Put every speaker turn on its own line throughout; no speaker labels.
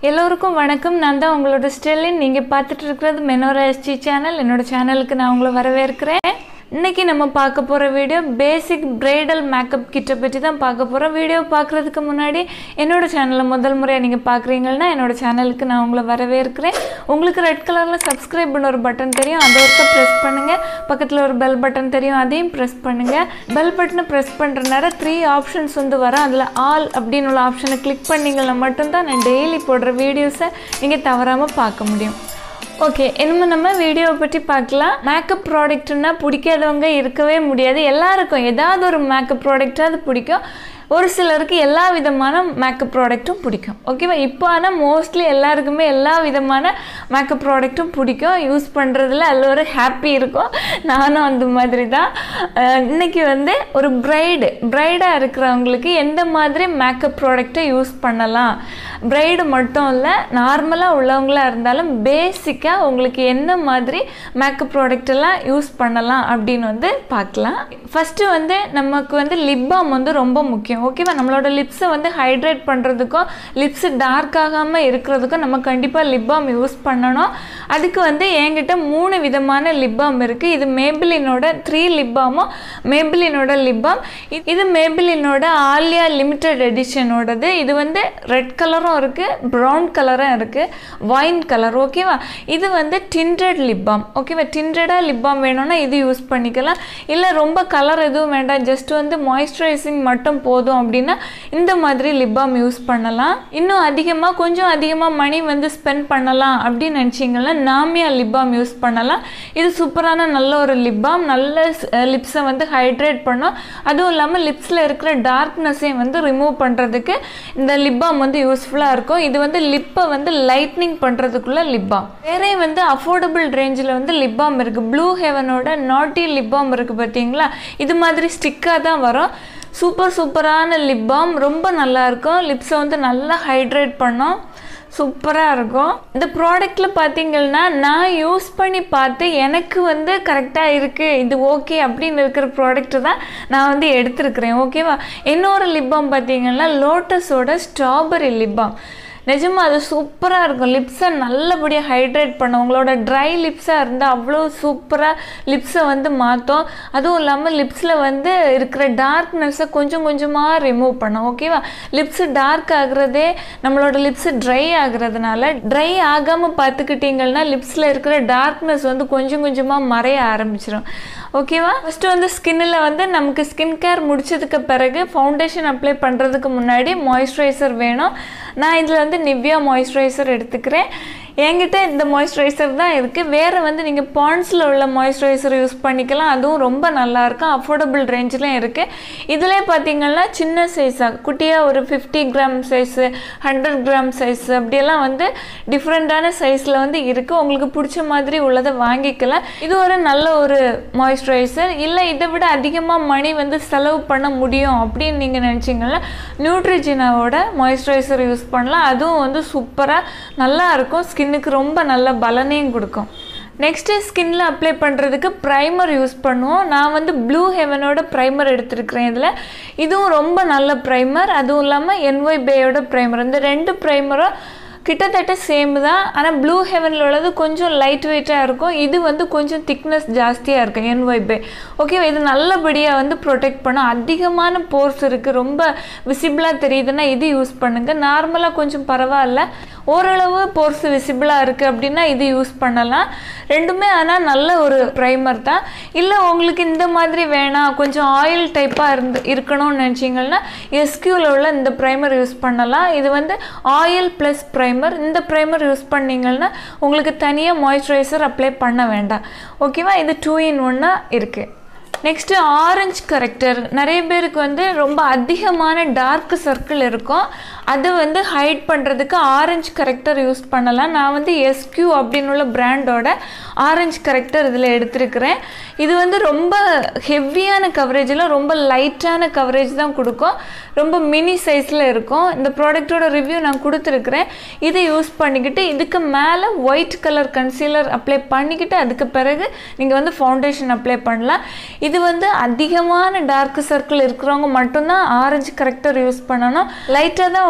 எல்லோருக்கும் வணக்கம் நான் தான் உங்களோட ஸ்டெல்லின் நீங்கள் பார்த்துட்டு இருக்கிறது மெனோரா எஸ்டி சேனல் என்னோட சேனலுக்கு நான் உங்களை வரவேற்கிறேன் இன்னைக்கு நம்ம பார்க்க போகிற வீடியோ பேசிக் பிரைடல் மேக்கப் கிட்ட பற்றி தான் பார்க்க போகிறோம் வீடியோ பார்க்குறதுக்கு முன்னாடி என்னோட சேனலை முதல் முறையாக நீங்கள் பார்க்குறீங்கன்னா என்னோட சேனலுக்கு நான் உங்களை வரவேற்கிறேன் உங்களுக்கு ரெட் கலரில் சப்ஸ்கிரைப் பண்ண ஒரு பட்டன் தெரியும் அதை ஒருக்க ப்ரெஸ் பண்ணுங்கள் பக்கத்தில் ஒரு பெல் பட்டன் தெரியும் அதையும் ப்ரெஸ் பண்ணுங்கள் பெல் பட்டனை ப்ரெஸ் பண்ணுற நேரம் த்ரீ ஆப்ஷன்ஸ் வந்து வரும் அதில் ஆல் அப்படின்னு உள்ள ஆப்ஷனை கிளிக் பண்ணிங்கன்னா மட்டும்தான் நான் டெய்லி போடுற வீடியோஸை நீங்கள் தவறாமல் பார்க்க முடியும் ஓகே இனிமேல் நம்ம வீடியோவை பற்றி பார்க்கலாம் மேக்கப் ப்ராடக்ட்னா பிடிக்காதவங்க இருக்கவே முடியாது எல்லாருக்கும் ஏதாவது ஒரு மேக்கப் ப்ராடக்டாவது பிடிக்கும் ஒரு சிலருக்கு எல்லா விதமான மேக்கப் ப்ராடக்ட்டும் பிடிக்கும் ஓகேவா இப்போ ஆனால் மோஸ்ட்லி எல்லாருக்குமே எல்லா விதமான மேக்கப் ப்ராடக்ட்டும் பிடிக்கும் யூஸ் பண்ணுறதுல அதில் ஒரு ஹாப்பி இருக்கும் நானும் அந்த மாதிரி தான் அஹ் இன்னைக்கு வந்து ஒரு பிரைடு பிரைடாக இருக்கிறவங்களுக்கு எந்த மாதிரி மேக்கப் ப்ராடக்ட்டை யூஸ் பண்ணலாம் பிரைடு மட்டும் இல்லை நார்மலாக உள்ளவங்களாக இருந்தாலும் பேசிக்காக உங்களுக்கு என்ன மாதிரி மேக்கப் ப்ராடக்ட் எல்லாம் யூஸ் பண்ணலாம் அப்படின்னு வந்து பார்க்கலாம் ஃபஸ்ட்டு வந்து நமக்கு வந்து லிப் பாம் வந்து ரொம்ப முக்கியம் ஓகேவா நம்மளோட லிப்ஸை வந்து ஹைட்ரேட் பண்ணுறதுக்கும் லிப்ஸு டார்க் ஆகாமல் இருக்கிறதுக்கும் நம்ம கண்டிப்பாக லிப் பாம் யூஸ் பண்ணணும் அதுக்கு வந்து என்கிட்ட மூணு விதமான லிப் பாம் இருக்குது இது மேபிளினோட த்ரீ லிப் பாமும் மேபிளினோட லிப் பாம் இது மேபிளினோட ஆலியா லிமிட்டட் எடிஷனோடது இது வந்து ரெட் கலரும் இருக்குது ப்ரௌன் கலரும் இருக்குது வைன் கலர் ஓகேவா இது வந்து டிண்டட் லிப் பாம் ஓகேவா டிண்டடாக லிப் பாம் வேணும்னா இது யூஸ் பண்ணிக்கலாம் இல்லை ரொம்ப கலர் எதுவும் வேண்டாம் ஜஸ்ட் வந்து மாய்ஸ்சரைசிங் மட்டும் போதும் அப்படின்னா இந்த மாதிரி லிப் பாம் யூஸ் பண்ணலாம் இன்னும் அதிகமாக கொஞ்சம் அதிகமாக மணி வந்து ஸ்பெண்ட் பண்ணலாம் அப்படின்னு நினச்சிங்கன்னா நாமியா லிப் பாம் யூஸ் பண்ணலாம் இது சூப்பரான நல்ல ஒரு லிப் பாம் நல்ல லிப்ஸை வந்து ஹைட்ரேட் பண்ணும் அதுவும் இல்லாமல் லிப்ஸில் இருக்கிற டார்க்னஸையும் வந்து ரிமூவ் பண்ணுறதுக்கு இந்த லிப் பாம் வந்து யூஸ்ஃபுல்லாக இருக்கும் இது வந்து லிப்பை வந்து லைட்னிங் பண்ணுறதுக்குள்ள லிப் பாம் வேறே வந்து அஃபோர்டபுள் ரேஞ்சில் வந்து லிப் பாம் இருக்குது ப்ளூ ஹெவனோட நாட்டி லிப் பாம் இருக்குது பார்த்தீங்களா இது மாதிரி ஸ்டிக்காக தான் வரும் சூப்பர் சூப்பரான லிப் பாம் ரொம்ப நல்லாயிருக்கும் லிப்ஸை வந்து நல்லா ஹைட்ரேட் பண்ணும் சூப்பராக இருக்கும் இந்த ப்ராடக்ட்டில் பார்த்தீங்கன்னா நான் யூஸ் பண்ணி பார்த்து எனக்கு வந்து கரெக்டாக இருக்குது இது ஓகே அப்படின்னு இருக்கிற ப்ராடக்ட்டு தான் நான் வந்து எடுத்திருக்கிறேன் ஓகேவா இன்னொரு லிப் பாம் பார்த்தீங்கன்னா லோட்டஸோட ஸ்ட்ராபெரி லிப் பாம் நிஜமாக அது சூப்பராக இருக்கும் லிப்ஸை நல்லபடியாக ஹைட்ரேட் பண்ணும் உங்களோட ட்ரை லிப்ஸாக இருந்தால் அவ்வளோ சூப்பராக லிப்ஸை வந்து மாற்றும் அதுவும் இல்லாமல் லிப்ஸில் வந்து இருக்கிற டார்க்னஸை கொஞ்சம் கொஞ்சமாக ரிமூவ் பண்ணும் ஓகேவா லிப்ஸு டார்க் ஆகுறதே நம்மளோட லிப்ஸு ட்ரை ஆகுறதுனால ட்ரை ஆகாமல் பார்த்துக்கிட்டிங்கன்னா லிப்ஸில் இருக்கிற டார்க்னஸ் வந்து கொஞ்சம் கொஞ்சமாக மறைய ஆரம்பிச்சிடும் ஓகேவா ஃபஸ்ட்டு வந்து ஸ்கின்னில் வந்து நமக்கு ஸ்கின் கேர் முடிச்சதுக்கு பிறகு ஃபவுண்டேஷன் அப்ளை பண்ணுறதுக்கு முன்னாடி மாய்ஸ்சரைசர் வேணும் நான் இதில் வந்து நிவ்யா மாய்ஸ்சரைசர் எடுத்துக்கிறேன் என்கிட்ட இந்த மாய்ஸ்சரைசர் தான் இருக்குது வேறு வந்து நீங்கள் பாண்ட்ஸில் உள்ள மாய்ஸ்சரைசர் யூஸ் பண்ணிக்கலாம் அதுவும் ரொம்ப நல்லாயிருக்கும் அஃபோர்டபுள் ரேஞ்சிலையும் இருக்குது இதிலே பார்த்தீங்கன்னா சின்ன சைஸாக குட்டியாக ஒரு fifty gram size hundred gram size அப்படியெல்லாம் வந்து டிஃப்ரெண்ட்டான சைஸில் வந்து இருக்குது உங்களுக்கு பிடிச்ச மாதிரி உள்ளதை வாங்கிக்கலாம் இது ஒரு நல்ல ஒரு மாய்ஸ்சரைசர் இல்லை இதை விட அதிகமாக மணி வந்து செலவு பண்ண முடியும் அப்படின்னு நீங்கள் நினச்சிங்கன்னா நியூட்ரிஜினாவோட மாய்ஸ்சரைசர் யூஸ் பண்ணலாம் அதுவும் வந்து சூப்பராக நல்லா இருக்கும் ஸ்கின்னுக்கு ரொம்ப நல்ல பலனையும் கொடுக்கும் நெக்ஸ்ட்டு ஸ்கின்ல அப்ளை பண்ணுறதுக்கு ப்ரைமர் யூஸ் பண்ணுவோம் நான் வந்து ப்ளூ ஹெவனோட ப்ரைமர் எடுத்திருக்கிறேன் இதில் இதுவும் ரொம்ப நல்ல ப்ரைமர் அதுவும் இல்லாமல் என்ஒய் பேயோட ப்ரைமர் இந்த ரெண்டு ப்ரைமரும் கிட்டத்தட்ட சேம் தான் ஆனால் ப்ளூ ஹெவனில் உள்ளது கொஞ்சம் லைட் வெயிட்டாக இருக்கும் இது வந்து கொஞ்சம் திக்னஸ் ஜாஸ்தியாக இருக்கும் என்ஒய் பே ஓகே இது நல்லபடியாக வந்து ப்ரொடெக்ட் பண்ணும் அதிகமான போர்ஸ் இருக்குது ரொம்ப விசிபிளாக தெரியுதுன்னா இது யூஸ் பண்ணுங்கள் நார்மலாக கொஞ்சம் பரவாயில்ல ஓரளவு போர்ஸ் விசிபிளாக இருக்குது அப்படின்னா இது யூஸ் பண்ணலாம் ரெண்டுமே ஆனால் நல்ல ஒரு ப்ரைமர் தான் இல்லை உங்களுக்கு இந்த மாதிரி வேணாம் கொஞ்சம் ஆயில் டைப்பாக இருந்து இருக்கணும்னு நினச்சிங்கன்னா எஸ்கியூவில் உள்ள இந்த ப்ரைமர் யூஸ் பண்ணலாம் இது வந்து ஆயில் ப்ளஸ் ப்ரைமர் இந்த ப்ரைமர் யூஸ் பண்ணிங்கன்னா உங்களுக்கு தனியாக மாய்ஸ்சரைசர் அப்ளை பண்ண வேண்டாம் ஓகேவா இது டூ இன் ஒன்னாக இருக்குது நெக்ஸ்ட்டு ஆரஞ்சு கரெக்டர் நிறைய பேருக்கு வந்து ரொம்ப அதிகமான டார்க் சர்க்கிள் இருக்கும் அது வந்து ஹைட் பண்ணுறதுக்கு ஆரஞ்சு கரெக்டர் யூஸ் பண்ணலாம் நான் வந்து எஸ்கியூ அப்படின்னு உள்ள பிராண்டோட ஆரஞ்சு கரெக்டர் இதில் எடுத்திருக்கிறேன் இது வந்து ரொம்ப ஹெவியான கவரேஜில் ரொம்ப லைட்டான கவரேஜ் தான் கொடுக்கும் ரொம்ப மினி சைஸில் இருக்கும் இந்த ப்ராடக்ட்டோட ரிவ்யூ நான் கொடுத்துருக்குறேன் இதை யூஸ் பண்ணிக்கிட்டு இதுக்கு மேலே ஒயிட் கலர் கன்சீலர் அப்ளை பண்ணிக்கிட்டு அதுக்கு பிறகு நீங்கள் வந்து ஃபவுண்டேஷன் அப்ளை பண்ணலாம் இது வந்து அதிகமான டார்க் சர்க்கிள் இருக்கிறவங்க மட்டும்தான் ஆரஞ்சு கரெக்டர் யூஸ் பண்ணணும் லைட்டாக தான்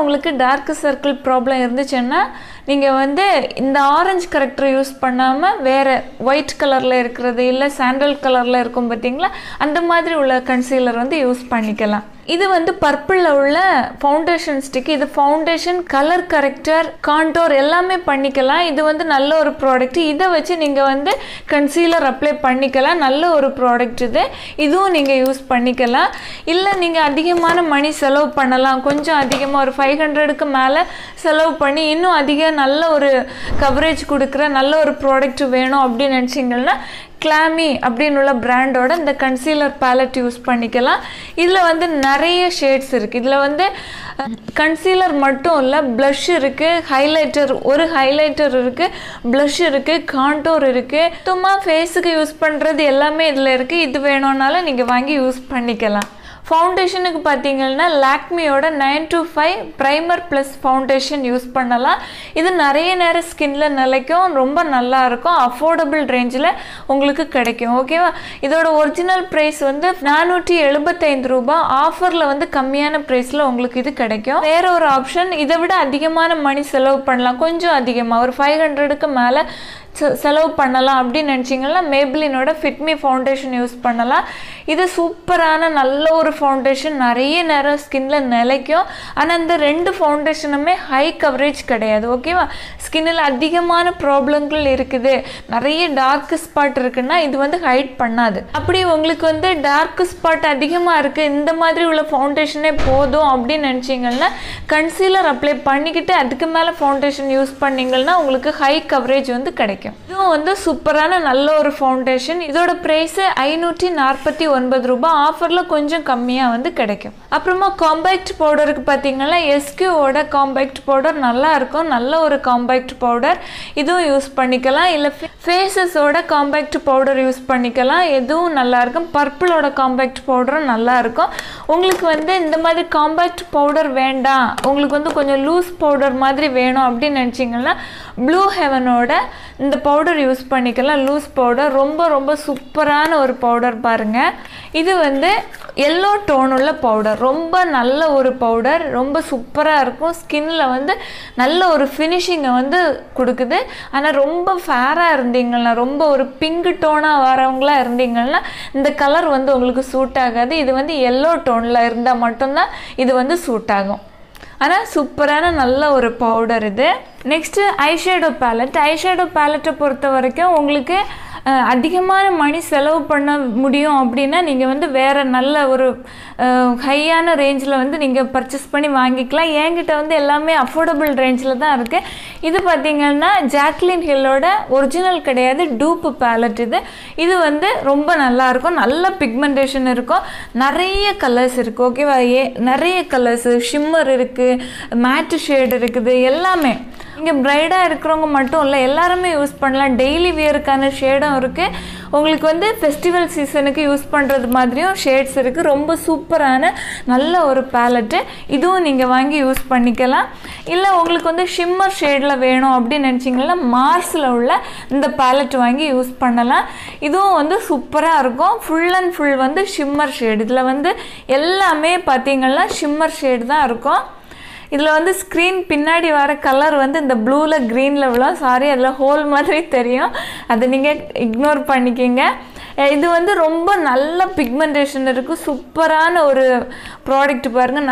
உங்களுக்கு டார்க் சர்க்கிள் ப்ராப்ளம் இருந்துச்சுன்னா நீங்கள் வந்து இந்த ஆரஞ்சு கரெக்டர் யூஸ் பண்ணாமல் வேறு ஒயிட் கலரில் இருக்கிறது இல்லை சாண்டல் கலரில் இருக்கும் பார்த்தீங்களா அந்த மாதிரி உள்ள கன்சீலர் வந்து யூஸ் பண்ணிக்கலாம் இது வந்து பர்பிளில் உள்ள ஃபவுண்டேஷன் ஸ்டிக் இது ஃபவுண்டேஷன் கலர் கரெக்டர் கான்டோர் எல்லாமே பண்ணிக்கலாம் இது வந்து நல்ல ஒரு ப்ராடக்ட் இதை வச்சு நீங்கள் வந்து கன்சீலர் அப்ளை பண்ணிக்கலாம் நல்ல ஒரு ப்ராடக்ட் இது இதுவும் நீங்கள் யூஸ் பண்ணிக்கலாம் இல்லை நீங்கள் அதிகமான மணி செலவு பண்ணலாம் கொஞ்சம் அதிகமாக ஒரு ஃபைவ் ஹண்ட்ரடுக்கு மேலே செலவு பண்ணி இன்னும் அதிக நல்ல ஒரு கவரேஜ் கொடுக்குற நல்ல ஒரு ப்ராடக்ட் வேணும் அப்படின்னு நினச்சிங்கன்னா கிளாமி அப்படின்னு உள்ள பிராண்டோட இந்த கன்சீலர் பேலட் யூஸ் பண்ணிக்கலாம் இதில் வந்து நிறைய ஷேட்ஸ் இருக்குது இதில் வந்து கன்சீலர் மட்டும் இல்லை ப்ளஷ் இருக்குது ஹைலைட்டர் ஒரு ஹைலைட்டர் இருக்குது ப்ளஷ் இருக்குது கான்டோர் இருக்குது சும்மா ஃபேஸுக்கு யூஸ் பண்ணுறது எல்லாமே இதில் இருக்குது இது வேணும்னாலும் நீங்கள் வாங்கி யூஸ் பண்ணிக்கலாம் ஃபவுண்டேஷனுக்கு பார்த்தீங்கன்னா லாக்மியோட nine two five primer plus foundation use பண்ணலாம் இது நிறைய நேரம் ஸ்கின்ல நிலைக்கும் ரொம்ப நல்லா இருக்கும் அஃபோர்டபுள் ரேஞ்சில் உங்களுக்கு கிடைக்கும் ஓகேவா இதோட ஒரிஜினல் ப்ரைஸ் வந்து நானூற்றி எழுபத்தைந்து ரூபாய் ஆஃபரில் வந்து கம்மியான ப்ரைஸில் உங்களுக்கு இது கிடைக்கும் வேற ஒரு ஆப்ஷன் இதை விட அதிகமான மணி செலவு பண்ணலாம் கொஞ்சம் அதிகமாக ஒரு ஃபைவ் ஹண்ட்ரடுக்கு மேலே செ- செலவு பண்ணலாம் அப்படின்னு நினச்சிங்கன்னா மேபிளினோட ஃபிட்மி ஃபவுண்டேஷன் யூஸ் பண்ணலாம் இது சூப்பரான நல்ல ஒரு ஃபவுண்டேஷன் நிறைய நேரம் ஸ்கின்ல நிலைக்கும் ஆனால் இந்த ரெண்டு ஃபவுண்டேஷனுமே ஹை கவரேஜ் கிடையாது ஓகேவா ஸ்கின்னில் அதிகமான ப்ராப்ளங்கள் இருக்குது நிறைய டார்க் ஸ்பாட் இருக்குன்னா இது வந்து ஹைட் பண்ணாது அப்படி உங்களுக்கு வந்து டார்க் ஸ்பாட் அதிகமாக இருக்குது இந்த மாதிரி உள்ள ஃபவுண்டேஷனே போதும் அப்படின்னு நினச்சிங்கன்னா கன்சீலர் அப்ளை பண்ணிக்கிட்டு அதுக்கு மேலே ஃபவுண்டேஷன் யூஸ் பண்ணீங்கன்னா உங்களுக்கு ஹை கவரேஜ் வந்து கிடைக்கும் இதுவும் வந்து சூப்பரான நல்ல ஒரு ஃபவுண்டேஷன் இதோட ப்ரைஸ் ஐநூற்றி நாற்பத்தி ஒன்பது ரூபாய் ஆஃபரில் கொஞ்சம் கம்மியாக வந்து கிடைக்கும் அப்புறமா காம்பேக்ட் பவுடருக்கு பார்த்தீங்கன்னா எஸ்கியூவோட காம்பேக்ட் பவுடர் நல்லா இருக்கும் நல்ல ஒரு காம்பேக்ட் பவுடர் இதுவும் யூஸ் பண்ணிக்கலாம் இல்லை ஃபேஸஸோட காம்பேக்ட் பவுடர் யூஸ் பண்ணிக்கலாம் எதுவும் நல்லா இருக்கும் பர்பிளோட காம்பேக்ட் பவுடரும் நல்லா இருக்கும் உங்களுக்கு வந்து இந்த மாதிரி காம்பேக்ட் பவுடர் வேண்டாம் உங்களுக்கு வந்து கொஞ்சம் லூஸ் பவுடர் மாதிரி வேணும் அப்படின்னு நினச்சிங்கன்னா ப்ளூ ஹெவனோட இந்த பவுடர் யூஸ் பண்ணிக்கலாம் லூஸ் பவுடர் ரொம்ப ரொம்ப சூப்பரான ஒரு பவுடர் பாருங்கள் இது வந்து எல்லோ டோன் உள்ள பவுடர் ரொம்ப நல்ல ஒரு பவுடர் ரொம்ப சூப்பராக இருக்கும் ஸ்கின்ல வந்து நல்ல ஒரு ஃபினிஷிங்கை வந்து கொடுக்குது ஆனால் ரொம்ப ஃபேராக இருந்தீங்கன்னா ரொம்ப ஒரு பிங்க் டோனாக வரவங்களா இருந்தீங்கன்னா இந்த கலர் வந்து உங்களுக்கு சூட் ஆகாது இது வந்து எல்லோ டோனில் இருந்தால் மட்டும்தான் இது வந்து சூட் ஆகும் ஆனால் சூப்பரான நல்ல ஒரு பவுடர் இது நெக்ஸ்ட்டு ஐஷேடோ பேலட் ஐஷேடோ பேலட்டை பொறுத்த வரைக்கும் உங்களுக்கு அஹ், அதிகமான மணி செலவு பண்ண முடியும் அப்படின்னா நீங்கள் வந்து வேறு நல்ல ஒரு ஹையான ரேஞ்சில் வந்து நீங்கள் பர்ச்சேஸ் பண்ணி வாங்கிக்கலாம் என்கிட்ட வந்து எல்லாமே அஃபோர்டபுள் ரேஞ்சில் தான் இருக்குது இது பார்த்தீங்கன்னா ஜாக்லின் ஹில்லோட ஒரிஜினல் கிடையாது டூப்பு பேலட் இது இது வந்து ரொம்ப நல்லா இருக்கும் நல்ல பிக்மெண்டேஷன் இருக்கும் நிறைய கலர்ஸ் இருக்குது ஓகேவா ஏ நிறைய கலர்ஸ் ஷிம்மர் இருக்குது மேட்டு ஷேட் இருக்குது எல்லாமே இங்கே பிரைடாக இருக்கிறவங்க மட்டும் இல்லை எல்லாருமே யூஸ் பண்ணலாம் டெய்லி வியருக்கான ஷேடும் இருக்குது உங்களுக்கு வந்து ஃபெஸ்டிவல் சீசனுக்கு யூஸ் பண்ணுறது மாதிரியும் ஷேட்ஸ் இருக்குது ரொம்ப சூப்பரான நல்ல ஒரு பேலட்டு இதுவும் நீங்கள் வாங்கி யூஸ் பண்ணிக்கலாம் இல்லை உங்களுக்கு வந்து ஷிம்மர் ஷேடில் வேணும் அப்படின்னு நினச்சிங்கன்னா மார்ஸில் உள்ள இந்த பேலட் வாங்கி யூஸ் பண்ணலாம் இதுவும் வந்து சூப்பராக இருக்கும் ஃபுல் அண்ட் ஃபுல் வந்து ஷிம்மர் ஷேடு இதில் வந்து எல்லாமே பார்த்தீங்கன்னா ஷிம்மர் ஷேடு தான் இருக்கும் இதில் வந்து ஸ்க்ரீன் பின்னாடி வர கலர் வந்து இந்த ப்ளூவில் க்ரீனில் விழும் சாரி அதில் ஹோல் மாதிரி தெரியும் அதை நீங்கள் இக்னோர் பண்ணிக்கிங்க அஹ் இது வந்து ரொம்ப நல்ல பிக்மெண்டேஷன் இருக்குது சூப்பரான ஒரு ப்ராடக்ட் பாருங்கள்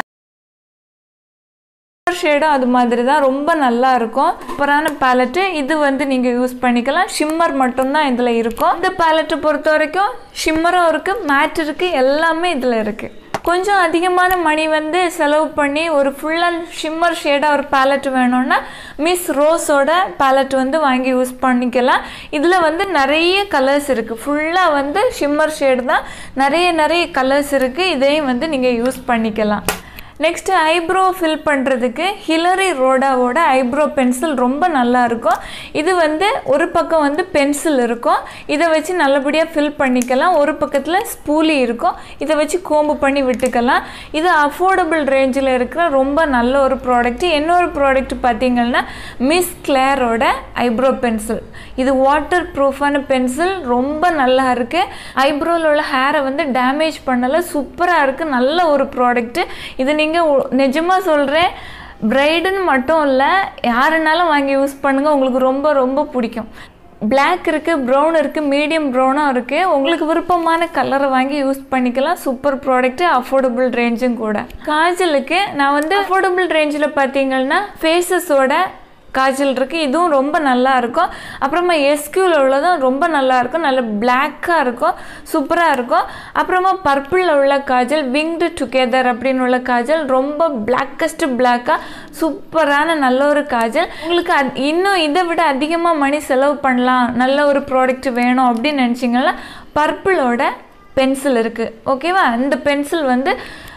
ஷேடும் அது மாதிரி தான் ரொம்ப நல்லா இருக்கும் சூப்பரான பேலட்டு இது வந்து நீங்கள் யூஸ் பண்ணிக்கலாம் ஷிம்மர் மட்டும்தான் இதில் இருக்கும் இந்த பேலட்டை பொறுத்த வரைக்கும் ஷிம்மரும் இருக்குது மேட் இருக்குது எல்லாமே இதில் இருக்குது கொஞ்சம் அதிகமான மணி வந்து செலவு பண்ணி ஒரு ஃபுல் அண்ட் ஷிம்மர் ஷேடாக ஒரு பேலட் வேணும்னா மிஸ் ரோஸோட பேலட் வந்து வாங்கி யூஸ் பண்ணிக்கலாம் இதில் வந்து நிறைய கலர்ஸ் இருக்குது ஃபுல்லாக வந்து ஷிம்மர் ஷேடு தான் நிறைய நிறைய கலர்ஸ் இருக்குது இதையும் வந்து நீங்கள் யூஸ் பண்ணிக்கலாம் நெக்ஸ்ட்டு ஐப்ரோ ஃபில் பண்ணுறதுக்கு ஹிலரி ரோடாவோட ஐப்ரோ பென்சில் ரொம்ப நல்லா இருக்கும் இது வந்து ஒரு பக்கம் வந்து பென்சில் இருக்கும் இதை வச்சு நல்லபடியாக ஃபில் பண்ணிக்கலாம் ஒரு பக்கத்தில் ஸ்பூலி இருக்கும் இதை வச்சு கோம்பு பண்ணி விட்டுக்கலாம் இது அஃபோர்டபுள் ரேஞ்சில் இருக்கிற ரொம்ப நல்ல ஒரு ப்ராடக்ட் இன்னொரு ப்ராடக்ட் பார்த்தீங்கன்னா மிஸ் கிளேரோட ஐப்ரோ பென்சில் இது வாட்டர் ப்ரூஃபான பென்சில் ரொம்ப நல்லா இருக்குது ஐப்ரோவில் உள்ள ஹேரை வந்து டேமேஜ் பண்ணலை சூப்பராக இருக்குது நல்ல ஒரு ப்ராடக்ட்டு இது நீங்கள் நிஜமாக சொல்கிறேன் பிரைடுன்னு மட்டும் இல்லை யாருனாலும் வாங்கி யூஸ் பண்ணுங்கள் உங்களுக்கு ரொம்ப ரொம்ப பிடிக்கும் பிளாக் இருக்குது ப்ரௌன் இருக்குது மீடியம் ப்ரௌனும் இருக்குது உங்களுக்கு விருப்பமான கலரை வாங்கி யூஸ் பண்ணிக்கலாம் சூப்பர் ப்ராடக்ட்டு அஃபோர்டபுள் ரேஞ்சும் கூட காஜலுக்கு நான் வந்து அஃபோர்டபுள் ரேஞ்சில் பார்த்தீங்கன்னா ஃபேஸஸோட காஜல் இருக்குது இதுவும் ரொம்ப நல்லா இருக்கும் அப்புறமா எஸ்கியூவில் உள்ளதும் ரொம்ப நல்லா இருக்கும் நல்ல பிளாக்காக இருக்கும் சூப்பராக இருக்கும் அப்புறமா பர்பிளில் உள்ள காஜல் விங்டு டுகெதர் அப்படின்னு உள்ள காஜல் ரொம்ப பிளாக்கஸ்ட் பிளாக்காக சூப்பரான நல்ல ஒரு காஜல் உங்களுக்கு அது இன்னும் இதை விட அதிகமாக மணி செலவு பண்ணலாம் நல்ல ஒரு ப்ராடக்ட் வேணும் அப்படின்னு நினச்சிங்கன்னா பர்பிளோட பென்சில் இருக்குது ஓகேவா இந்த பென்சில் வந்து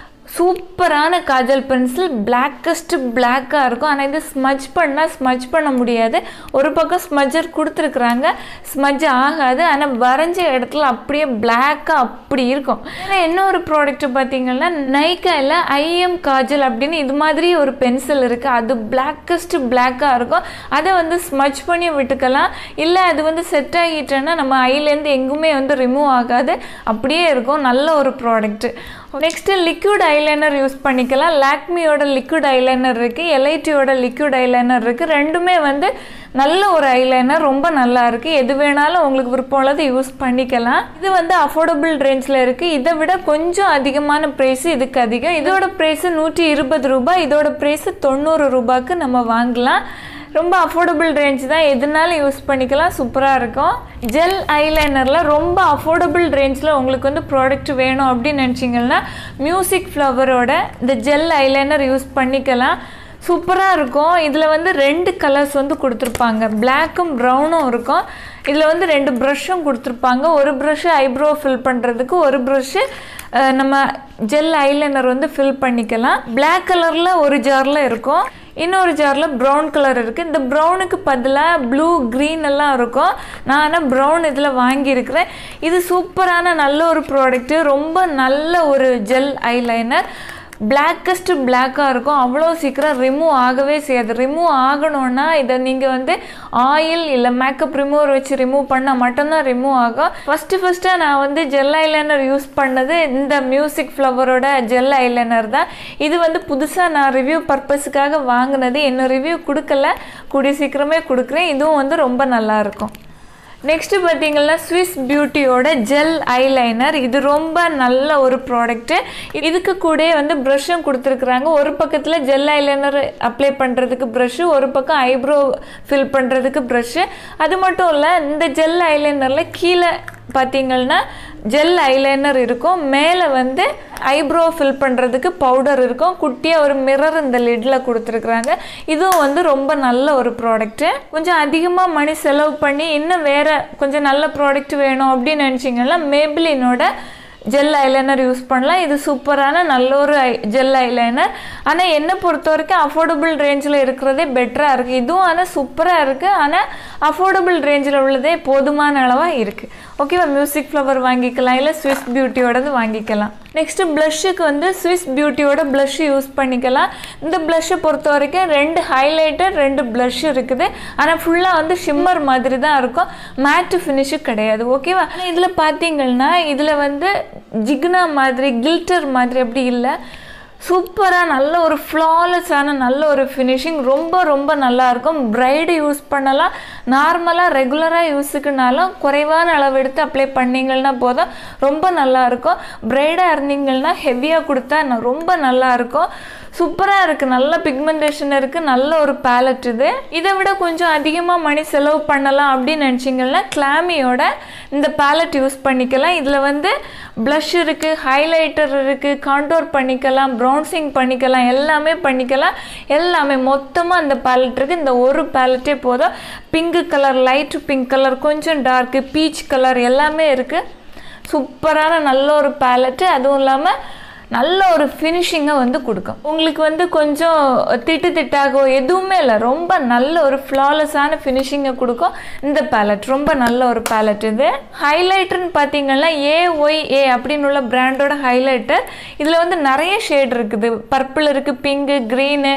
சூப்பரான காஜல் பென்சில் பிளாக்கஸ்ட் பிளாக்காக இருக்கும் ஆனால் இது ஸ்மஜ் பண்ணால் ஸ்மஜ் பண்ண முடியாது ஒரு பக்கம் ஸ்மஜர் கொடுத்துருக்குறாங்க ஸ்மஜ் ஆகாது ஆனால் வரைஞ்ச இடத்துல அப்படியே பிளாக்காக அப்படி இருக்கும் ஆனால் இன்னொரு ப்ராடக்ட் பார்த்தீங்கன்னா நைக்காயில் ஐஎம் காஜல் அப்படின்னு இது மாதிரி ஒரு பென்சில் இருக்குது அது பிளாக்கஸ்ட் பிளாக்காக இருக்கும் அதை வந்து ஸ்மஜ் பண்ணி விட்டுக்கலாம் இல்லை அது வந்து செட் ஆகிட்டேன்னா நம்ம ஐலேருந்து எங்குமே வந்து ரிமூவ் ஆகாது அப்படியே இருக்கும் நல்ல ஒரு product next liquid eyeliner use பண்ணிக்கலாம் லாக்மியோட லிக்விட் ஐலைனர் இருக்குது எல்ஐடியோட லிக்விட் ஐலைனர் இருக்குது ரெண்டுமே வந்து நல்ல ஒரு ஐலைனர் ரொம்ப நல்லா இருக்குது எது வேணாலும் உங்களுக்கு விருப்பம் உள்ளது யூஸ் பண்ணிக்கலாம் இது வந்து அஃபோர்டபுள் ரேஞ்சில் இருக்குது இதை விட கொஞ்சம் அதிகமான ப்ரைஸ் இதுக்கு அதிகம் இதோட ப்ரைஸு நூற்றி இருபது ரூபாய் இதோட ப்ரைஸு தொண்ணூறு ரூபாய்க்கு நம்ம வாங்கலாம் ரொம்ப அஃபோர்டபுள் ரேஞ்ச் தான் எதுனாலும் யூஸ் பண்ணிக்கலாம் சூப்பராக இருக்கும் ஜெல் ஐலைனரில் ரொம்ப அஃபோர்டபுள் ரேஞ்சில் உங்களுக்கு வந்து ப்ராடக்ட் வேணும் அப்படின்னு நினச்சிங்கன்னா மியூசிக் ஃப்ளவரோட இந்த ஜெல் ஐலைனர் யூஸ் பண்ணிக்கலாம் சூப்பராக இருக்கும் இதில் வந்து ரெண்டு கலர்ஸ் வந்து கொடுத்துருப்பாங்க பிளாக்கும் ப்ரௌனும் இருக்கும் இதில் வந்து ரெண்டு ப்ரஷ்ஷும் கொடுத்துருப்பாங்க ஒரு ப்ரஷ்ஷு ஐப்ரோ ஃபில் பண்ணுறதுக்கு ஒரு ப்ரஷ்ஷு நம்ம ஜெல் ஐலைனர் வந்து ஃபில் பண்ணிக்கலாம் பிளாக் கலரில் ஒரு ஜாரில் இருக்கும் இன்னொரு ஜாரில் ப்ரௌன் கலர் இருக்குது இந்த ப்ரௌனுக்கு பதிலாக ப்ளூ க்ரீன் எல்லாம் இருக்கும் நான் ஆனால் ப்ரௌன் இதில் வாங்கியிருக்கிறேன் இது சூப்பரான நல்ல ஒரு ப்ராடக்ட்டு ரொம்ப நல்ல ஒரு ஜெல் ஐலைனர் பிளாக்கஸ்ட் பிளாக்காக இருக்கும் அவ்வளோ சீக்கிரம் ரிமூவ் ஆகவே செய்யாது ரிமூவ் ஆகணும்னா இதை நீங்கள் வந்து ஆயில் இல்லை மேக்கப் ரிமூவர் வச்சு ரிமூவ் பண்ணால் மட்டும்தான் ரிமூவ் ஆகும் ஃபஸ்ட்டு ஃபஸ்ட்டாக நான் வந்து ஜெல் ஐலைனர் யூஸ் பண்ணது இந்த மியூசிக் ஃப்ளவரோட ஜெல் ஐலைனர் தான் இது வந்து புதுசாக நான் ரிவ்யூ பர்பஸுக்காக வாங்கினது இன்னும் ரிவ்யூ கொடுக்கல கூடிய சீக்கிரமே கொடுக்குறேன் இதுவும் வந்து ரொம்ப நல்லாயிருக்கும் நெக்ஸ்ட்டு பார்த்தீங்கன்னா ஸ்விஸ் பியூட்டியோட ஜெல் ஐலைனர் இது ரொம்ப நல்ல ஒரு ப்ராடக்ட்டு இதுக்கு கூட வந்து ப்ரஷ்ஷும் கொடுத்துருக்குறாங்க ஒரு பக்கத்தில் ஜெல் ஐலைனர் அப்ளை பண்ணுறதுக்கு ப்ரஷ்ஷு ஒரு பக்கம் ஐப்ரோ ஃபில் பண்ணுறதுக்கு ப்ரஷ்ஷு அது மட்டும் இல்லை இந்த ஜெல் ஐலைனரில் கீழே பார்த்தீங்கன்னா ஜெல் ஐலைனர் இருக்கும் மேலே வந்து ஐப்ரோ ஃபில் பண்ணுறதுக்கு பவுடர் இருக்கும் குட்டியாக ஒரு மிரர் இந்த லிட்டில் கொடுத்துருக்குறாங்க இதுவும் வந்து ரொம்ப நல்ல ஒரு ப்ராடக்ட்டு கொஞ்சம் அதிகமாக மணி செலவு பண்ணி இன்னும் வேறு கொஞ்சம் நல்ல ப்ராடக்ட் வேணும் அப்படின்னு நினச்சிங்கன்னா மேபிளினோட ஜெல் ஐலைனர் யூஸ் பண்ணலாம் இது சூப்பரான நல்ல ஒரு ஐ ஜெல் ஐலைனர் ஆனால் என்னை பொறுத்த வரைக்கும் அஃபோர்டபுள் ரேஞ்சில் இருக்கிறதே பெட்டராக இருக்குது இதுவும் ஆனால் சூப்பராக இருக்குது ஆனால் அஃபோர்டபுள் ரேஞ்சில் உள்ளதே போதுமான அளவாக இருக்குது ஓகேவா மியூசிக் ஃப்ளவர் வாங்கிக்கலாம் இல்லை ஸ்விஸ் பியூட்டியோடது வாங்கிக்கலாம் நெக்ஸ்ட்டு ப்ளஷ்ஷுக்கு வந்து ஸ்விஸ் பியூட்டியோட ப்ளஷ் யூஸ் பண்ணிக்கலாம் இந்த ப்ளஷ்ஷை பொறுத்த வரைக்கும் ரெண்டு ஹைலைட்டர் ரெண்டு ப்ளஷ் இருக்குது ஆனால் ஃபுல்லாக வந்து ஷிம்மர் மாதிரி தான் இருக்கும் மேட்டு ஃபினிஷு கிடையாது ஓகேவா ஆனால் இதில் பார்த்தீங்கன்னா இதில் வந்து ஜிக்னா மாதிரி கில்டர் மாதிரி அப்படி இல்லை சூப்பராக நல்ல ஒரு ஃப்ளாலெஸ்ஸான நல்ல ஒரு ஃபினிஷிங் ரொம்ப ரொம்ப நல்லா இருக்கும் பிரைடு யூஸ் பண்ணலாம் நார்மலாக ரெகுலராக யூஸுக்குனாலும் குறைவான அளவு எடுத்து அப்ளை பண்ணிங்கன்னா போதும் ரொம்ப நல்லா இருக்கும் பிரைடாக இருந்தீங்கன்னா ஹெவியாக கொடுத்தா நான் ரொம்ப நல்லா இருக்கும் சூப்பராக இருக்குது நல்ல பிக்மெண்டேஷன் இருக்குது நல்ல ஒரு பேலட் இது இதை விட கொஞ்சம் அதிகமாக மணி செலவு பண்ணலாம் அப்படின்னு நினச்சிங்கன்னா கிளாமியோட இந்த பேலட் யூஸ் பண்ணிக்கலாம் இதில் வந்து ப்ளஷ் இருக்குது ஹைலைட்டர் இருக்குது காண்டோர் பண்ணிக்கலாம் ப்ரௌன்சிங் பண்ணிக்கலாம் எல்லாமே பண்ணிக்கலாம் எல்லாமே மொத்தமாக அந்த பேலட் இருக்குது இந்த ஒரு பேலட்டே போதும் pink colour light pink colour கொஞ்சம் டார்க்கு பீச் கலர் எல்லாமே இருக்குது சூப்பரான நல்ல ஒரு பேலட்டு அதுவும் இல்லாமல் நல்ல ஒரு ஃபினிஷிங்கை வந்து கொடுக்கும் உங்களுக்கு வந்து கொஞ்சம் திட்டு திட்டாகோ எதுவுமே இல்லை ரொம்ப நல்ல ஒரு ஃப்ளாலெஸ்ஸான ஃபினிஷிங்கை கொடுக்கும் இந்த பேலட் ரொம்ப நல்ல ஒரு பேலட் இது ஹைலைட்டர்னு பார்த்தீங்கன்னா ஏஒய்ஏ அப்படின்னு உள்ள பிராண்டோட ஹைலைட்டர் இதில் வந்து நிறைய ஷேட் இருக்குது பர்பிள் இருக்குது pink green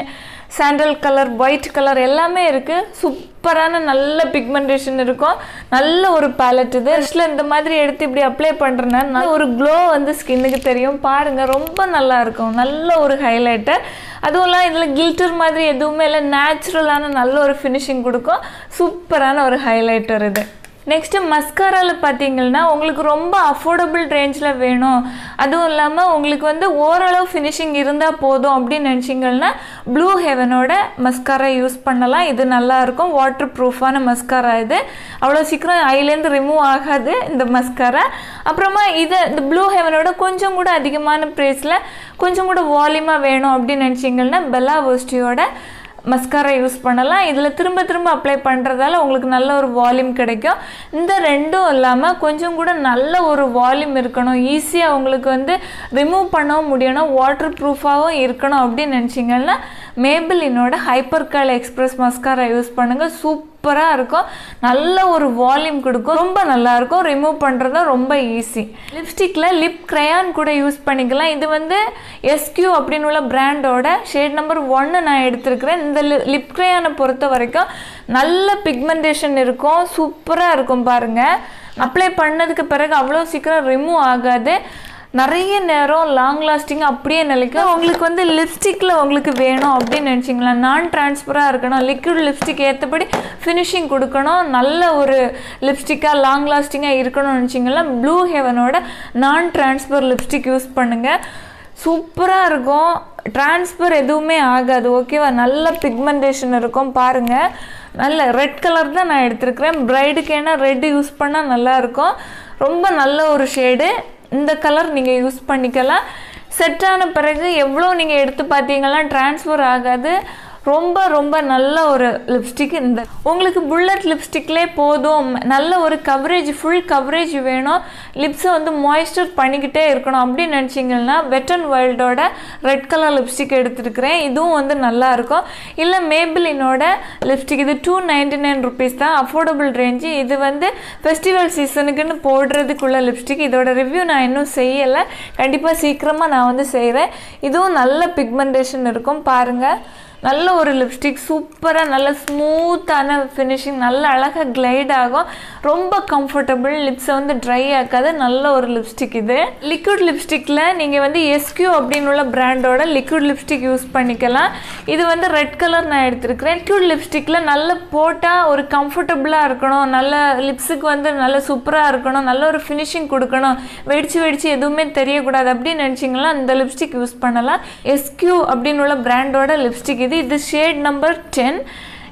sandal colour white colour எல்லாமே இருக்குது சூப்பரான நல்ல பிக்மெண்டேஷன் இருக்கும் நல்ல ஒரு பேலட் இது ஃபர்ஸ்ட்ல இந்த மாதிரி எடுத்து இப்படி அப்ளை பண்ணுறேன்னா நல்ல ஒரு க்ளோ வந்து ஸ்கின்னுக்கு தெரியும் பாருங்கள் ரொம்ப நல்லா இருக்கும் நல்ல ஒரு ஹைலைட்டு அதுவும் இல்லாமல் இதில் கில்டர் மாதிரி எதுவுமே இல்லை நேச்சுரலான நல்ல ஒரு ஃபினிஷிங் கொடுக்கும் சூப்பரான ஒரு ஹைலைட்டர் இது நெக்ஸ்ட்டு மஸ்காராவில் பார்த்தீங்கன்னா உங்களுக்கு ரொம்ப அஃபோர்டபுள் ரேஞ்சில் வேணும் அதுவும் இல்லாமல் உங்களுக்கு வந்து ஓரளவு ஃபினிஷிங் இருந்தால் போதும் அப்படின்னு நினச்சிங்கன்னா ப்ளூ ஹெவனோட மஸ்காரா யூஸ் பண்ணலாம் இது நல்லாயிருக்கும் வாட்டர் ப்ரூஃபான மஸ்காரா இது அவ்வளோ சீக்கிரம் ஐலேருந்து ரிமூவ் ஆகாது இந்த மஸ்காரா அப்புறமா இதை இந்த ப்ளூ ஹெவனோட கொஞ்சம் கூட அதிகமான ப்ரைஸில் கொஞ்சம் கூட வால்யூமாக வேணும் அப்படின்னு நினச்சிங்கன்னா பெல்லா ஓஸ்டியோட மஸ்காரா யூஸ் பண்ணலாம் இதில் திரும்ப திரும்ப அப்ளை பண்ணுறதால உங்களுக்கு நல்ல ஒரு வால்யூம் கிடைக்கும் இந்த ரெண்டும் இல்லாமல் கொஞ்சம் கூட நல்ல ஒரு வால்யூம் இருக்கணும் ஈஸியாக உங்களுக்கு வந்து ரிமூவ் பண்ணவும் முடியணும் வாட்டர் ப்ரூஃபாகவும் இருக்கணும் அப்படின்னு நினச்சிங்கன்னா மேபிளினோட hyper curl express mascara use பண்ணுங்கள் சூப்பராக இருக்கும் நல்ல ஒரு வால்யூம் கொடுக்கும் ரொம்ப நல்லாயிருக்கும் ரிமூவ் பண்ணுறதும் ரொம்ப ஈஸி லிப்ஸ்டிக்கில் லிப் க்ரையான் கூட யூஸ் பண்ணிக்கலாம் இது வந்து எஸ்கியூ அப்படின்னு உள்ள பிராண்டோட ஷேட் நம்பர் ஒன்று நான் எடுத்திருக்கிறேன் இந்த லிப் க்ரையானை பொறுத்த வரைக்கும் நல்ல பிக்மெண்டேஷன் இருக்கும் சூப்பராக இருக்கும் பாருங்கள் அப்ளை பண்ணதுக்கு பிறகு அவ்வளோ சீக்கிரம் ரிமூவ் ஆகாது நிறைய நேரம் லாங் லாஸ்டிங் அப்படியே நிலைக்கும் உங்களுக்கு வந்து லிப்ஸ்டிக்கில் உங்களுக்கு வேணும் அப்படின்னு நினச்சிங்களா நான் டிரான்ஸ்பராக இருக்கணும் லிக்விட் லிப்ஸ்டிக் ஏற்றபடி ஃபினிஷிங் கொடுக்கணும் நல்ல ஒரு லிப்ஸ்டிக்காக லாங் லாஸ்டிங்காக இருக்கணும்னு நினச்சிங்களா ப்ளூ ஹெவனோட நான் டிரான்ஸ்பர் லிப்ஸ்டிக் யூஸ் பண்ணுங்கள் சூப்பராக இருக்கும் டிரான்ஸ்பர் எதுவுமே ஆகாது ஓகேவா நல்ல பிக்மெண்டேஷன் இருக்கும் பாருங்கள் நல்ல ரெட் கலர் தான் நான் எடுத்திருக்கிறேன் பிரைடுக்கு ஏன்னா ரெட் யூஸ் பண்ணால் நல்லாயிருக்கும் ரொம்ப நல்ல ஒரு ஷேடு இந்த கலர் நீங்கள் யூஸ் பண்ணிக்கலாம் செட் ஆன பிறகு எவ்வளோ நீங்கள் எடுத்து பார்த்தீங்கன்னா டிரான்ஸ்ஃபர் ஆகாது ரொம்ப ரொம்ப நல்ல ஒரு லிப்ஸ்டிக் இந்த உங்களுக்கு புல்லட் லிப்ஸ்டிக்லே போதும் நல்ல ஒரு கவரேஜ் ஃபுல் கவரேஜ் வேணும் லிப்ஸை வந்து மாய்ஸ்சர் பண்ணிக்கிட்டே இருக்கணும் அப்படின்னு நினச்சிங்கன்னா வெட் அண்ட் வைல்டோட ரெட் கலர் லிப்ஸ்டிக் எடுத்துருக்கிறேன் இதுவும் வந்து நல்லா இருக்கும் இல்லை மேபிளினோட லிப்ஸ்டிக் இது டூ நைன்டி நைன் ருபீஸ் தான் அஃபோர்டபுள் ரேஞ்சு இது வந்து ஃபெஸ்டிவல் சீசனுக்குன்னு போடுறதுக்குள்ள லிப்ஸ்டிக் இதோட ரிவ்யூ நான் இன்னும் செய்யலை கண்டிப்பாக சீக்கிரமாக நான் வந்து செய்கிறேன் இதுவும் நல்ல பிக்மெண்டேஷன் இருக்கும் பாருங்கள் நல்ல ஒரு லிப்ஸ்டிக் சூப்பராக நல்ல ஸ்மூத்தான ஃபினிஷிங் நல்ல அழகாக கிளைட் ஆகும் ரொம்ப கம்ஃபர்டபுள் லிப்ஸை வந்து ட்ரை ஆக்காது நல்ல ஒரு லிப்ஸ்டிக் இது லிக்விட் லிப்ஸ்டிக்கில் நீங்கள் வந்து எஸ்கியூ அப்படின்னு உள்ள பிராண்டோட லிக்விட் லிப்ஸ்டிக் யூஸ் பண்ணிக்கலாம் இது வந்து ரெட் கலர் நான் எடுத்திருக்கிறேன் லிக்விட் லிப்ஸ்டிக்கில் நல்ல போட்டால் ஒரு கம்ஃபர்டபுளாக இருக்கணும் நல்ல லிப்ஸுக்கு வந்து நல்ல சூப்பராக இருக்கணும் நல்ல ஒரு ஃபினிஷிங் கொடுக்கணும் வெடிச்சு வெடிச்சு எதுவுமே தெரியக்கூடாது அப்படின்னு நினச்சிங்கன்னா இந்த லிப்ஸ்டிக் யூஸ் பண்ணலாம் எஸ்கியூ அப்படின்னு உள்ள பிராண்டோட லிப்ஸ்டிக் இது இது shade number ten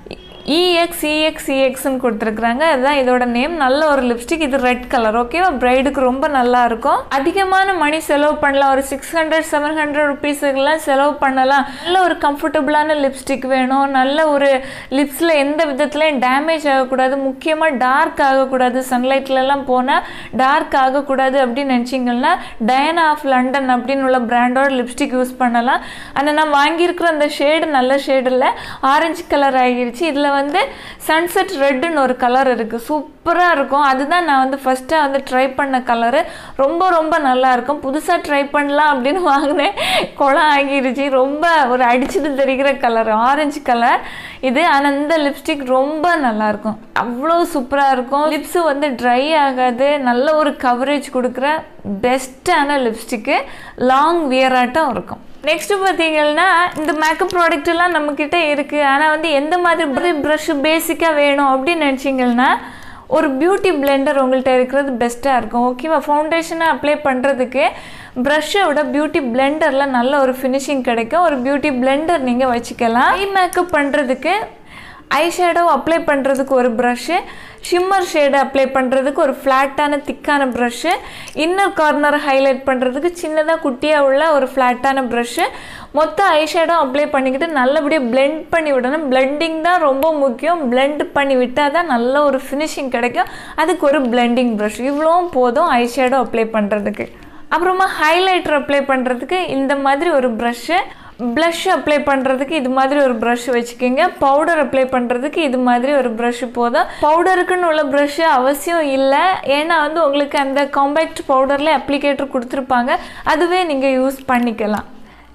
EX EX இஎக்ஸ்ன்னு கொடுத்துருக்குறாங்க அதுதான் இதோட நேம் நல்ல ஒரு லிப்ஸ்டிக் இது ரெட் கலர் ஓகேவா பிரைடுக்கு ரொம்ப நல்லா இருக்கும் அதிகமான மணி செலவு பண்ணலாம் ஒரு சிக்ஸ் ஹண்ட்ரட் செவன் ஹண்ட்ரட் ருபீஸுக்கெல்லாம் செலவு பண்ணலாம் நல்ல ஒரு கம்ஃபர்டபுளான லிப்ஸ்டிக் வேணும் நல்ல ஒரு லிப்ஸில் எந்த விதத்துலையும் டேமேஜ் ஆகக்கூடாது முக்கியமாக டார்க் ஆகக்கூடாது சன்லைட்லலாம் போனால் டார்க் ஆகக்கூடாது அப்படின்னு நினச்சிங்கன்னா டயனா ஆஃப் லண்டன் அப்படின்னு உள்ள பிராண்டோட லிப்ஸ்டிக் யூஸ் பண்ணலாம் ஆனால் நான் வாங்கியிருக்கிற அந்த ஷேடு நல்ல ஷேடு இல்லை ஆரஞ்சு கலர் ஆகிருச்சு இதில் வந்து சன்செட் ரெட்டுன்னு ஒரு கலர் இருக்குது சூப்பராக இருக்கும் அதுதான் நான் வந்து ஃபஸ்ட்டாக வந்து ட்ரை பண்ண கலரு ரொம்ப ரொம்ப நல்லா இருக்கும் புதுசாக ட்ரை பண்ணலாம் அப்படின்னு வாங்கினேன் குளம் ஆகிருச்சு ரொம்ப ஒரு அடிச்சுட்டு தெரிகிற கலர் ஆரஞ்சு கலர் இது ஆனால் இந்த லிப்ஸ்டிக் ரொம்ப நல்லாயிருக்கும் அவ்வளோ சூப்பராக இருக்கும் லிப்ஸு வந்து ட்ரை ஆகாது நல்ல ஒரு கவரேஜ் கொடுக்குற பெஸ்ட்டான லிப்ஸ்டிக்கு லாங் வியராட்டம் இருக்கும் நெக்ஸ்ட் பார்த்தீங்கன்னா இந்த மேக்கப் ப்ராடக்ட் எல்லாம் நம்மக்கிட்ட இருக்குது ஆனால் வந்து எந்த மாதிரி ப்ரஷ் பேசிக்காக வேணும் அப்படின்னு நினச்சிங்கன்னா ஒரு பியூட்டி பிளெண்டர் உங்கள்கிட்ட இருக்கிறது பெஸ்ட்டாக இருக்கும் ஓகேவா ஃபவுண்டேஷனை அப்ளை பண்ணுறதுக்கு ப்ரஷ்ஷை விட பியூட்டி பிளெண்டரில் நல்ல ஒரு ஃபினிஷிங் கிடைக்கும் ஒரு பியூட்டி பிளெண்டர் நீங்கள் வச்சுக்கலாம் ஐ மேக்கப் பண்ணுறதுக்கு ஐ ஷேடோ அப்ளை பண்ணுறதுக்கு ஒரு ப்ரஷ்ஷு ஷிம்மர் ஷேடு அப்ளை பண்ணுறதுக்கு ஒரு ஃப்ளாட்டான திக்கான ப்ரஷ்ஷு இன்னர் கார்னர் ஹைலைட் பண்ணுறதுக்கு சின்னதாக குட்டியாக உள்ள ஒரு ஃப்ளாட்டான ப்ரஷ்ஷு மொத்த ஐ ஷேடோ அப்ளை பண்ணிக்கிட்டு நல்லபடியாக பிளெண்ட் பண்ணி விடணும் பிளெண்டிங் தான் ரொம்ப முக்கியம் பிளெண்ட் பண்ணி விட்டால் தான் நல்ல ஒரு ஃபினிஷிங் கிடைக்கும் அதுக்கு ஒரு பிளெண்டிங் ப்ரஷ் இவ்வளோவும் போதும் ஐ ஷேடோ அப்ளை பண்ணுறதுக்கு அப்புறமா ஹைலைட்டர் அப்ளை பண்ணுறதுக்கு இந்த மாதிரி ஒரு ப்ரஷ்ஷு ப்ளஷ் அப்ளை பண்ணுறதுக்கு இது மாதிரி ஒரு ப்ரஷ் வச்சுக்கோங்க பவுடர் அப்ளை பண்ணுறதுக்கு இது மாதிரி ஒரு ப்ரஷ் போதும் பவுடருக்குன்னு உள்ள ப்ரஷ்ஷு அவசியம் இல்லை ஏன்னா வந்து உங்களுக்கு அந்த காம்பேக்ட் பவுடரில் அப்ளிகேட்டர் கொடுத்துருப்பாங்க அதுவே நீங்கள் யூஸ் பண்ணிக்கலாம்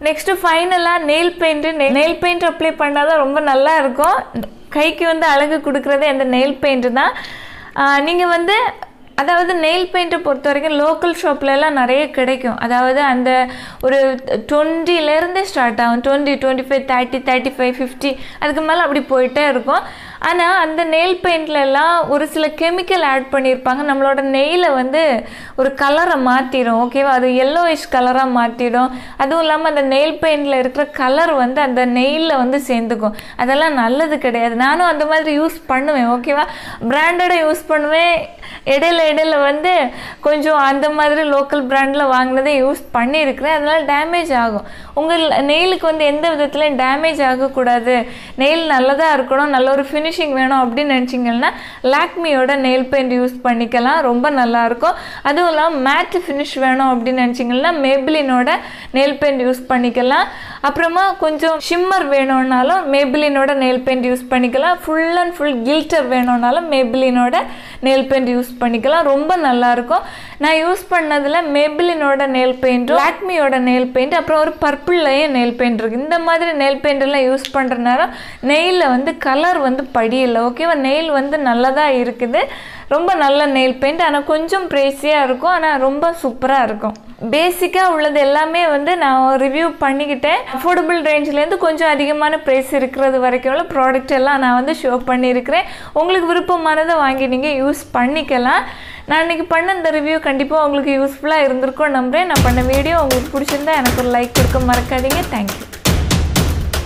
நெக்ஸ்ட்டு ஃபைனலாக nail paint nail paint apply பண்ணால் தான் ரொம்ப நல்லா இருக்கும் கைக்கு வந்து அழகு கொடுக்குறதே அந்த நெயில் பெயிண்ட்டு தான் நீங்கள் வந்து அதாவது நெயில் பெயிண்ட்டை பொறுத்த வரைக்கும் லோக்கல் ஷாப்லலாம் நிறைய கிடைக்கும் அதாவது அந்த ஒரு டுவெண்ட்டிலேருந்தே ஸ்டார்ட் ஆகும் twenty twenty five thirty thirty five fifty அதுக்கு மேலே அப்படி போயிட்டே இருக்கும் ஆனால் அந்த நெயில் பெயிண்ட்லலாம் ஒரு சில கெமிக்கல் ஆட் பண்ணியிருப்பாங்க நம்மளோட நெயிலை வந்து ஒரு கலரை மாற்றிடும் ஓகேவா அது எல்லோயிஷ் கலராக மாற்றிடும் அதுவும் இல்லாமல் அந்த நெயில் பெயிண்டில் இருக்கிற கலர் வந்து அந்த நெயிலில் வந்து சேர்ந்துக்கும் அதெல்லாம் நல்லது கிடையாது நானும் அந்த மாதிரி யூஸ் பண்ணுவேன் ஓகேவா பிராண்டடை யூஸ் பண்ணுவேன் இடையில இடையில வந்து கொஞ்சம் அந்த மாதிரி லோக்கல் பிராண்டில் வாங்கினதை யூஸ் பண்ணியிருக்கிறேன் அதனால் டேமேஜ் ஆகும் உங்கள் நெயிலுக்கு வந்து எந்த விதத்துலையும் டேமேஜ் ஆகக்கூடாது நெயில் நல்லதாக இருக்கணும் நல்ல ஒரு ஃபினிஷிங் வேணும் அப்படின்னு நினச்சிங்கன்னா லாக்மியோட நெயில் பெயிண்ட் யூஸ் பண்ணிக்கலாம் ரொம்ப நல்லாயிருக்கும் அதுவும் இல்லாமல் மேட் ஃபினிஷ் வேணும் அப்படின்னு நினச்சிங்கன்னா மேபிளினோட நெயில் பெயிண்ட் யூஸ் பண்ணிக்கலாம் அப்புறமா கொஞ்சம் ஷிம்மர் வேணும்னாலும் மேபிளினோட நெயில் பெயிண்ட் யூஸ் பண்ணிக்கலாம் ஃபுல் அண்ட் ஃபுல் கில்டர் வேணும்னாலும் மேபிளினோட நெயில் பெயிண்ட் யூஸ் பண்ணிக்கலாம் ரொம்ப நல்லாயிருக்கும் நான் யூஸ் பண்ணதில் மேபிளினோட நெயில் பெயிண்ட்டும் லாக்மியோட நெயில் பெயிண்ட் அப்புறம் ஒரு பர்பிள்லையும் நெயில் பெயிண்ட் இருக்குது இந்த மாதிரி நெயில் பெயிண்ட் எல்லாம் யூஸ் பண்ணுற நேரம் நெயிலில் வந்து கலர் வந்து படியலை ஓகேவா நெயில் வந்து நல்லதாக இருக்குது ரொம்ப நல்ல நெயில் பெயிண்ட் ஆனால் கொஞ்சம் ப்ரைஸியாக இருக்கும் ஆனால் ரொம்ப சூப்பராக இருக்கும் பேசிக்காக உள்ளது எல்லாமே வந்து நான் ரிவ்யூ பண்ணிக்கிட்டேன் அஃபோர்டபுள் ரேஞ்சிலேருந்து கொஞ்சம் அதிகமான ப்ரைஸ் இருக்கிறது வரைக்கும் உள்ள ப்ராடக்ட் எல்லாம் நான் வந்து ஷோ பண்ணியிருக்கிறேன் உங்களுக்கு விருப்பமானதை வாங்கி நீங்கள் யூஸ் பண்ணிக்கலாம் நான் இன்றைக்கி பண்ண இந்த ரிவ்யூ கண்டிப்பாக உங்களுக்கு யூஸ்ஃபுல்லாக இருந்திருக்கும் நம்புறேன் நான் பண்ண வீடியோ உங்களுக்கு பிடிச்சிருந்தா எனக்கு ஒரு லைக் கொடுக்க மறக்காதீங்க தேங்க்யூ